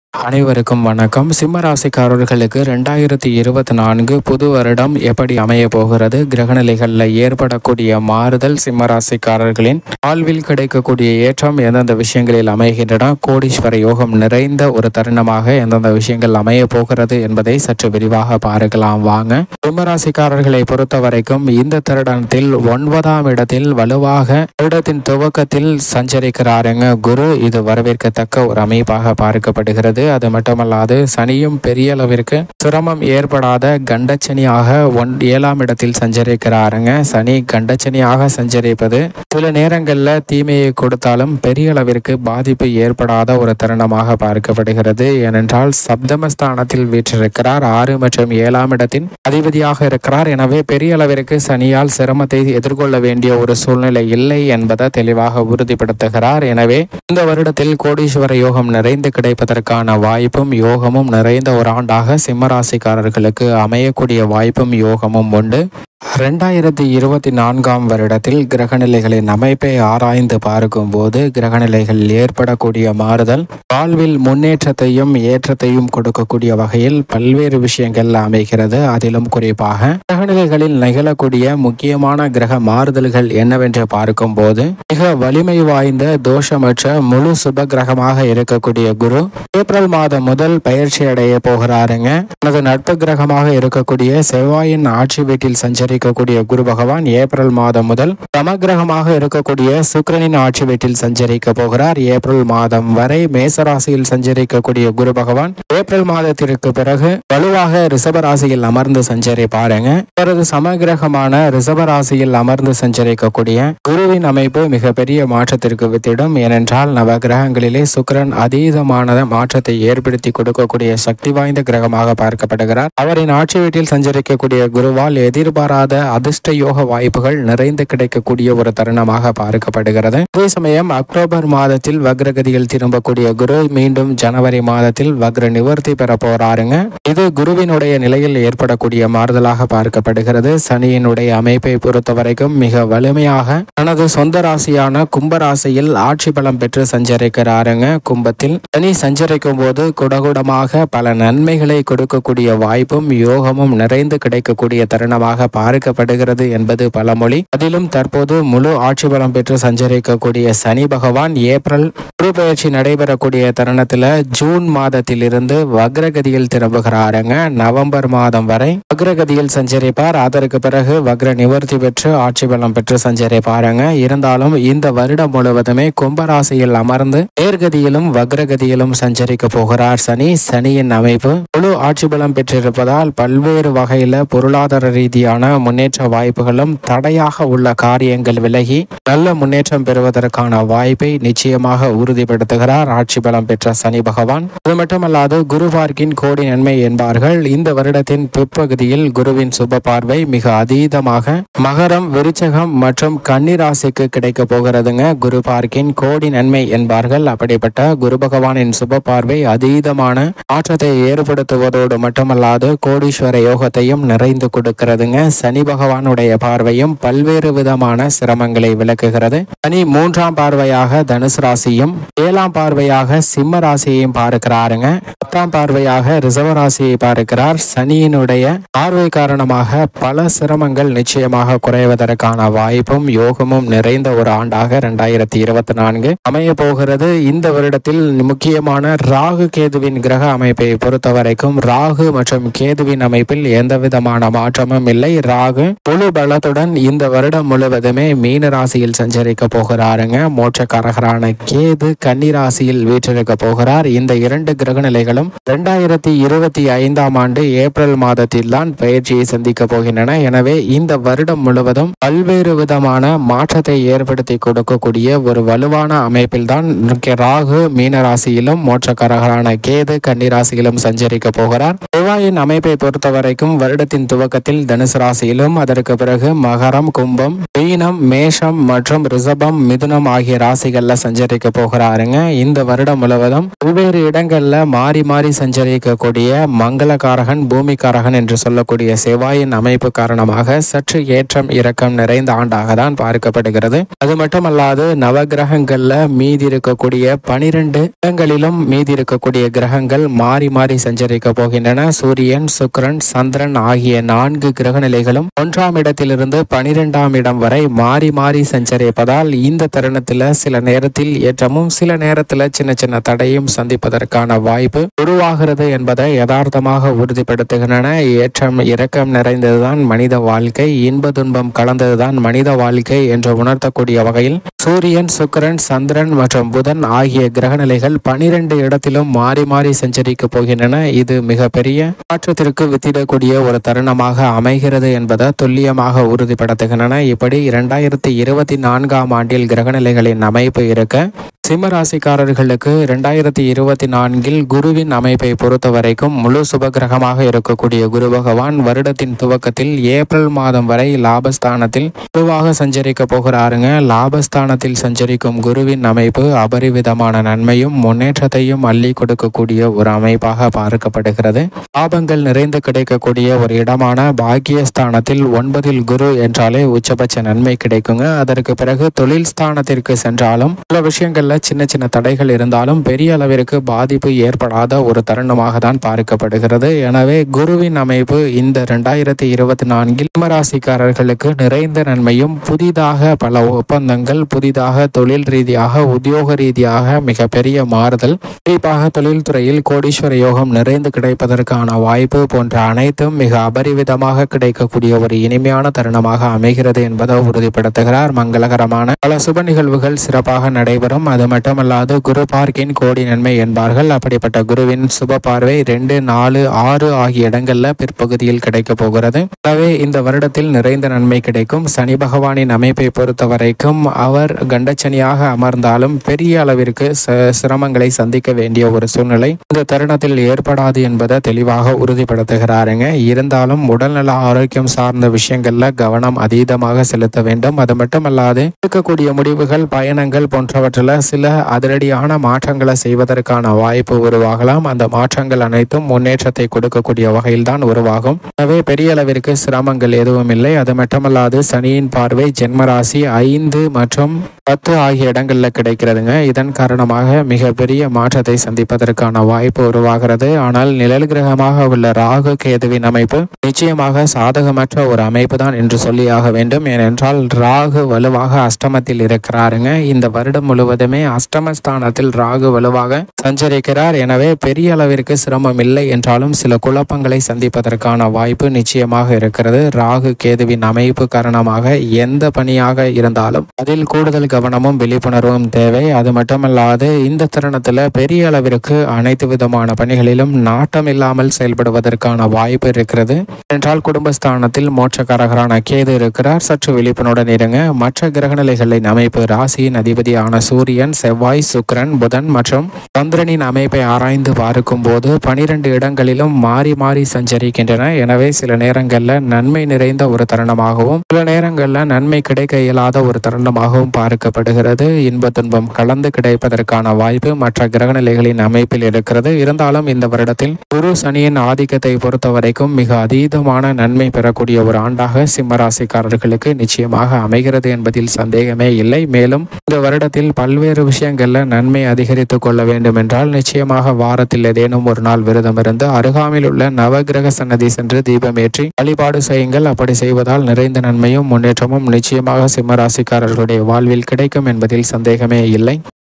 அனைவருக்கும் வணக்கம் சிம்ம ராசிக்காரர்களுக்கு ரெண்டாயிரத்தி இருபத்தி நான்கு புது வருடம் எப்படி அமைய போகிறது கிரகநிலைகளில் ஏற்படக்கூடிய மாறுதல் சிம்ம ராசிக்காரர்களின் வாழ்வில் கிடைக்கக்கூடிய ஏற்றம் எந்தெந்த விஷயங்களில் அமைகின்றன கோடீஸ்வர யோகம் நிறைந்த ஒரு தருணமாக எந்தெந்த விஷயங்கள் அமைய போகிறது என்பதை சற்று விரிவாக பார்க்கலாம் வாங்க சிம்ம ராசிக்காரர்களை பொறுத்த வரைக்கும் இந்த தருணத்தில் ஒன்பதாம் இடத்தில் வலுவாக வருடத்தின் துவக்கத்தில் சஞ்சரிக்கிறாருங்க குரு இது வரவேற்கத்தக்க ஒரு அமைப்பாக பார்க்கப்படுகிறது அது மட்டுமல்லாது சனியும் பெரிய அளவிற்கு சிரமம் ஏற்படாத கண்டச்சனியாக ஒன் ஏழாம் இடத்தில் சஞ்சரிக்கிறாருங்க சனி கண்டச்சனியாக சஞ்சரிப்பது சில நேரங்களில் தீமையை கொடுத்தாலும் பெரிய அளவிற்கு பாதிப்பு ஏற்படாத ஒரு தருணமாக பார்க்கப்படுகிறது ஏனென்றால் சப்தமஸ்தானத்தில் வீற்றிருக்கிறார் ஆறு மற்றும் ஏழாம் இடத்தின் அதிபதியாக இருக்கிறார் எனவே பெரிய அளவிற்கு சனியால் சிரமத்தை எதிர்கொள்ள வேண்டிய ஒரு சூழ்நிலை இல்லை என்பதை தெளிவாக உறுதிப்படுத்துகிறார் எனவே இந்த வருடத்தில் கோடீஸ்வர யோகம் நிறைந்து கிடைப்பதற்கான வாய்ப்பும் யோகமும் நிறைந்த ஒரு ஆண்டாக சிம்மராசிக்காரர்களுக்கு அமையக்கூடிய வாய்ப்பும் யோகமும் உண்டு ரெண்டாயிரத்தி இருபத்தி நான்காம் வருடத்தில் கிரகநிலைகளின் அமைப்பை ஆராய்ந்து பார்க்கும்போது கிரகநிலைகள் ஏற்படக்கூடிய மாறுதல் வாழ்வில் முன்னேற்றத்தையும் ஏற்றத்தையும் கொடுக்கக்கூடிய வகையில் பல்வேறு விஷயங்கள் அமைகிறது அதிலும் குறிப்பாக கிரகநிலைகளில் நிகழக்கூடிய முக்கியமான கிரக மாறுதல்கள் என்னவென்று பார்க்கும்போது மிக வலிமை வாய்ந்த தோஷமற்ற முழு சுப கிரகமாக இருக்கக்கூடிய குரு ஏப்ரல் மாதம் முதல் பயிற்சி அடைய போகிறாருங்க தனது நட்பு கிரகமாக இருக்கக்கூடிய செவ்வாயின் ஆட்சி வீட்டில் சஞ்சரிக்கக்கூடிய குரு பகவான் ஏப்ரல் மாதம் முதல் சமகிரகமாக இருக்கக்கூடிய சுக்கிரனின் ஆட்சி வீட்டில் சஞ்சரிக்க போகிறார் ஏப்ரல் மாதம் வரை மேசராசியில் சஞ்சரிக்கக்கூடிய குரு பகவான் ஏப்ரல் மாதத்திற்கு பிறகு வலுவாக ரிஷப ராசியில் அமர்ந்து சஞ்சரிப்பாருங்க அவரது சமகிரகமான ரிஷப ராசியில் அமர்ந்து சஞ்சரிக்கக்கூடிய குருவின் அமைப்பு மிகப்பெரிய மாற்றத்திற்கு வித்திடும் ஏனென்றால் நவ கிரகங்களிலே சுக்கிரன் அதீதமான மாற்றத்தை ஏற்படுத்தி கொடுக்கக்கூடிய சக்தி வாய்ந்த கிரகமாக பார்க்கப்படுகிறார் அவரின் ஆட்சி வீட்டில் சஞ்சரிக்கக்கூடிய குருவால் எதிர்பாராத அதிர்ஷ்ட யோக வாய்ப்புகள் நிறைந்து கிடைக்கக்கூடிய ஒரு தருணமாக பார்க்கப்படுகிறது அதே சமயம் அக்டோபர் மாதத்தில் வக்ரகதியில் திரும்பக்கூடிய குரு மீண்டும் ஜனவரி மாதத்தில் வக்ர நிவர்த்தி பெற போறாருங்க இது குருவினுடைய நிலையில் ஏற்படக்கூடிய மாறுதலாக பார்க்கப்படுகிறது சனியினுடைய அமைப்பை பொறுத்த வரைக்கும் மிக வலிமையாக தனது சொந்த ராசியான கும்பராசியில் ஆட்சி பலம் பெற்று சஞ்சரிக்கிறாருங்க கும்பத்தில் சனி சஞ்சரிக்கும் போது குடகுடமாக பல நன்மைகளை கொடுக்கக்கூடிய வாய்ப்பும் யோகமும் நிறைந்து கிடைக்கக்கூடிய தருணமாக பார்க்கப்படுகிறது என்பது பழமொழி அதிலும் தற்போது முழு ஆட்சி பலம் பெற்று சஞ்சரிக்கக்கூடிய சனி பகவான் ஏப்ரல் குரு பயிற்சி நடைபெறக்கூடிய தருணத்துல ஜூன் மாதத்திலிருந்து வக்ரகதியில் திரும்புகிறாருங்க நவம்பர் மாதம் வரை வக்ரகதியில் சஞ்சரிப்பார் அதற்கு பிறகு வக்ர நிவர்த்தி பெற்று ஆட்சி பலம் பெற்று சஞ்சரிப்பாருங்க இருந்தாலும் இந்த வருடம் முழுவதுமே கும்பராசியில் அமர்ந்து நேர்கதியிலும் வக்ரகதியிலும் சஞ்சரிக்க போகிறார் சனி சனியின் அமைப்பு முழு ஆட்சி பலம் பெற்றிருப்பதால் பல்வேறு வகையில பொருளாதார ரீதியான முன்னேற்ற வாய்ப்புகளும் தடையாக உள்ள காரியங்கள் விலகி நல்ல முன்னேற்றம் பெறுவதற்கான வாய்ப்பை நிச்சயமாக உறுதிப்படுத்துகிறார் ஆட்சி பலம் பெற்ற சனி பகவான் அது மட்டுமல்லாது குரு பார்க்கின் கோடி நன்மை என்பார்கள் இந்த வருடத்தின் பிற்பகுதியில் குருவின் சுப பார்வை மிக அதீதமாக மகரம் விருச்சகம் மற்றும் கன்னிராசிக்கு கிடைக்க போகிறதுங்க குரு பார்க்கின் கோடி நன்மை என்பார்கள் அப்படிப்பட்ட குரு பகவானின் சுப பார்வை அதீதமான மாற்றத்தை ஏற்படுத்துவதோடு மட்டுமல்லாது கோடீஸ்வர யோகத்தையும் நிறைந்து கொடுக்கிறதுங்க சனி பகவானுடைய பார்வையும் பல்வேறு விதமான சிரமங்களை விளக்குகிறது சனி மூன்றாம் பார்வையாக தனுசு ராசியும் ஏழாம் பார்வையாக சிம்ம ராசியையும் பார்க்கிறாருங்க பத்தாம் பார்வையாக ரிசர்வ ராசியை பார்க்கிறார் சனியினுடைய பார்வை காரணமாக பல சிரமங்கள் நிச்சயமாக குறைவதற்கான வாய்ப்பும் யோகமும் நிறைந்த ஒரு ஆண்டாக இரண்டாயிரத்தி இருபத்தி நான்கு அமைய போகிறது இந்த வருடத்தில் முக்கியமான ராகு கேதுவின் கிரக அமைப்பை பொறுத்த வரைக்கும் ராகு மற்றும் கேதுவின் அமைப்பில் எந்த விதமான மாற்றமும் இல்லை ராகு முழு பலத்துடன் இந்த வருடம் முழுவதுமே மீன ராசியில் சஞ்சரிக்க போகிறாருங்க மோட்சக்காரகரான கேது கன்னி ராசியில் வீற்றிருக்க போகிறார் இந்த இரண்டு கிரக நிலைகளும் இரண்டாயிரத்தி இருபத்தி ஐந்தாம் ஆண்டு ஏப்ரல் மாதத்தில் தான் பயிற்சியை சந்திக்க போகின்றன எனவே இந்த வருடம் முழுவதும் பல்வேறு விதமான மாற்றத்தை ஏற்படுத்தி கொடுக்கக்கூடிய ஒரு வலுவான அமைப்பில் தான் ராகு மீன ராசியிலும் மோட்சக்காரகரான கேது கன்னி ராசியிலும் சஞ்சரிக்க போகிறார் செவ்வாயின் அமைப்பை பொறுத்த வரைக்கும் வருடத்தின் துவக்கத்தில் தனுசு ராசி ராசியிலும் அதற்கு பிறகு மகரம் கும்பம் மீனம் மேஷம் மற்றும் ரிஷபம் மிதுனம் ஆகிய ராசிகள்ல சஞ்சரிக்க போகிறாருங்க இந்த வருடம் முழுவதும் பல்வேறு இடங்கள்ல மாறி மாறி சஞ்சரிக்கக்கூடிய மங்களகாரகன் பூமிகாரகன் என்று சொல்லக்கூடிய செவ்வாயின் அமைப்பு காரணமாக சற்று ஏற்றம் இறக்கம் நிறைந்த ஆண்டாக தான் பார்க்கப்படுகிறது அது மட்டுமல்லாது நவகிரகங்கள்ல மீதி இருக்கக்கூடிய பனிரெண்டு இடங்களிலும் மீதி இருக்கக்கூடிய கிரகங்கள் மாறி மாறி சஞ்சரிக்க போகின்றன சூரியன் சுக்கிரன் சந்திரன் ஆகிய நான்கு கிரக நிலைகளும் ஒன்றாம் இடத்திலிருந்து பனிரெண்டாம் இடம் வரை மாறி மாறி சஞ்சரிப்பதால் இந்த தருணத்தில் சில நேரத்தில் ஏற்றமும் சில நேரத்தில் சின்ன சின்ன தடையும் சந்திப்பதற்கான வாய்ப்பு உருவாகிறது என்பதை யதார்த்தமாக உறுதிப்படுத்துகின்றன ஏற்றம் இரக்கம் நிறைந்ததுதான் மனித வாழ்க்கை இன்ப துன்பம் கலந்ததுதான் மனித வாழ்க்கை என்று உணர்த்தக்கூடிய வகையில் சூரியன் சுக்கிரன் சந்திரன் மற்றும் புதன் ஆகிய கிரகநிலைகள் பனிரெண்டு இடத்திலும் மாறி மாறி சஞ்சரிக்க போகின்றன இது மிகப்பெரிய மாற்றத்திற்கு வித்திடக்கூடிய ஒரு தருணமாக அமைகிறது என்பதை துல்லியமாக உறுதிப்படுத்துகின்றன இப்படி இரண்டாயிரத்தி இருபத்தி நான்காம் ஆண்டில் கிரகநிலைகளின் அமைப்பு இருக்க சிம்ம ராசிக்காரர்களுக்கு இரண்டாயிரத்தி இருபத்தி நான்கில் குருவின் அமைப்பை பொறுத்த வரைக்கும் முழு சுபகிரகமாக இருக்கக்கூடிய குரு பகவான் வருடத்தின் துவக்கத்தில் ஏப்ரல் மாதம் வரை லாபஸ்தானத்தில் குருவாக சஞ்சரிக்க போகிறாருங்க லாபஸ்தானத்தில் சஞ்சரிக்கும் குருவின் அமைப்பு அபரிவிதமான நன்மையும் முன்னேற்றத்தையும் அள்ளி கொடுக்கக்கூடிய ஒரு அமைப்பாக பார்க்கப்படுகிறது லாபங்கள் நிறைந்து கிடைக்கக்கூடிய ஒரு இடமான பாக்கியஸ்தானத்தில் ஒன்பதில் குரு என்றாலே உச்சபட்ச நன்மை கிடைக்குங்க அதற்கு பிறகு தொழில் ஸ்தானத்திற்கு சென்றாலும் சில விஷயங்கள்ல சின்ன சின்ன தடைகள் இருந்தாலும் பெரிய அளவிற்கு பாதிப்பு ஏற்படாத ஒரு தருணமாக தான் பார்க்கப்படுகிறது எனவே குருவின் அமைப்பு இந்த இரண்டாயிரத்தி இருபத்தி நான்கில் சிம்மராசிக்காரர்களுக்கு நிறைந்த நன்மையும் புதிதாக பல ஒப்பந்தங்கள் புதிதாக தொழில் ரீதியாக உத்தியோக ரீதியாக மிகப்பெரிய மாறுதல் குறிப்பாக தொழில்துறையில் கோடீஸ்வர யோகம் நிறைந்து கிடைப்பதற்கான வாய்ப்பு போன்ற அனைத்தும் மிக அபரிவிதமாக கிடைக்கக்கூடிய ஒரு இனிமையான தருணமாக அமைகிறது என்பதை உறுதிப்படுத்துகிறார் மங்களகரமான பல சுப நிகழ்வுகள் சிறப்பாக நடைபெறும் அது மட்டுமல்லாது குரு பார்க்கின் கோடி நன்மை என்பார்கள் அப்படிப்பட்ட குருவின் சுப பார்வை ரெண்டு நாலு ஆறு ஆகிய இடங்கள்ல பிற்பகுதியில் கிடைக்க போகிறது எனவே இந்த வருடத்தில் நிறைந்த நன்மை கிடைக்கும் சனி பகவானின் அமைப்பை பொறுத்த வரைக்கும் அவர் கண்டச்சனியாக அமர்ந்தாலும் பெரிய அளவிற்கு ச- சிரமங்களை சந்திக்க வேண்டிய ஒரு சூழ்நிலை இந்த தருணத்தில் ஏற்படாது என்பதை தெளிவாக உறுதிப்படுத்துகிறாருங்க இருந்தாலும் உடல்நல ஆரோக்கியம் சார்ந்த விஷயங்கள்ல கவனம் அதீதமாக செலுத்த வேண்டும் அது மட்டுமல்லாது எடுக்கக்கூடிய முடிவுகள் பயணங்கள் போன்றவற்றில் சில அதிரடியான மாற்றங்களை செய்வதற்கான வாய்ப்பு உருவாகலாம் அந்த மாற்றங்கள் அனைத்தும் முன்னேற்றத்தை கொடுக்கக்கூடிய வகையில் தான் உருவாகும் எனவே பெரிய அளவிற்கு சிரமங்கள் எதுவும் இல்லை அது மட்டுமல்லாது சனியின் பார்வை ஜென்மராசி ஐந்து மற்றும் பத்து ஆகிய இடங்கள்ல கிடைக்கிறதுங்க இதன் காரணமாக மிகப்பெரிய மாற்றத்தை சந்திப்பதற்கான வாய்ப்பு உருவாகிறது ஆனால் நிழல் கிரகமாக உள்ள ராகு கேதுவின் அமைப்பு நிச்சயமாக சாதகமற்ற ஒரு அமைப்பு தான் என்று சொல்லியாக வேண்டும் ஏனென்றால் ராகு வலுவாக அஷ்டமத்தில் இருக்கிறாருங்க இந்த வருடம் முழுவதுமே அஷ்டமஸ்தானத்தில் ராகு வலுவாக சஞ்சரிக்கிறார் எனவே பெரிய அளவிற்கு சிரமம் இல்லை என்றாலும் சில குழப்பங்களை சந்திப்பதற்கான வாய்ப்பு நிச்சயமாக இருக்கிறது ராகு கேதுவின் அமைப்பு காரணமாக எந்த பணியாக இருந்தாலும் அதில் கூடுதல் கவனமும் விழிப்புணர்வும் தேவை அது மட்டுமல்லாது இந்த தருணத்தில் பெரிய அளவிற்கு அனைத்து விதமான பணிகளிலும் நாட்டம் இல்லாமல் செயல்படுவதற்கான வாய்ப்பு இருக்கிறது என்றால் குடும்பஸ்தானத்தில் மோட்சக்காரகரான கேது இருக்கிறார் சற்று விழிப்புணர்வுடன் இருங்க மற்ற கிரகநிலைகளின் அமைப்பு ராசியின் அதிபதியான சூரியன் செவ்வாய் சுக்கிரன் புதன் மற்றும் சந்திரனின் அமைப்பை ஆராய்ந்து பார்க்கும் போது பனிரெண்டு இடங்களிலும் மாறி மாறி சஞ்சரிக்கின்றன எனவே சில நேரங்களில் நன்மை நிறைந்த ஒரு தருணமாகவும் சில நேரங்களில் நன்மை கிடைக்க இயலாத ஒரு தருணமாகவும் பார்க்கப்படுகிறது இன்ப துன்பம் கலந்து கிடைப்பதற்கான வாய்ப்பு மற்ற கிரகநிலைகளின் அமைப்பில் இருக்கிறது இருந்தாலும் இந்த வருடத்தில் குரு சனியின் ஆதிக்கத்தை பொறுத்த வரைக்கும் மிக அதீதமான நன்மை பெறக்கூடிய ஒரு ஆண்டாக சிம்மராசிக்காரர்களுக்கு நிச்சயமாக அமைகிறது என்பதில் சந்தேகமே இல்லை மேலும் இந்த வருடத்தில் பல்வேறு விஷயங்கள்ல நன்மை அதிகரித்துக் கொள்ள வேண்டும் என்றால் நிச்சயமாக வாரத்தில் ஏதேனும் ஒரு நாள் விரதம் இருந்து அருகாமையில் உள்ள நவகிரக சன்னதி சென்று தீபம் ஏற்றி வழிபாடு செய்யுங்கள் அப்படி செய்வதால் நிறைந்த நன்மையும் முன்னேற்றமும் நிச்சயமாக சிம்மராசிக்காரர்களுடைய வாழ்வில் கிடைக்கும் என்பதில் சந்தேகமே இல்லை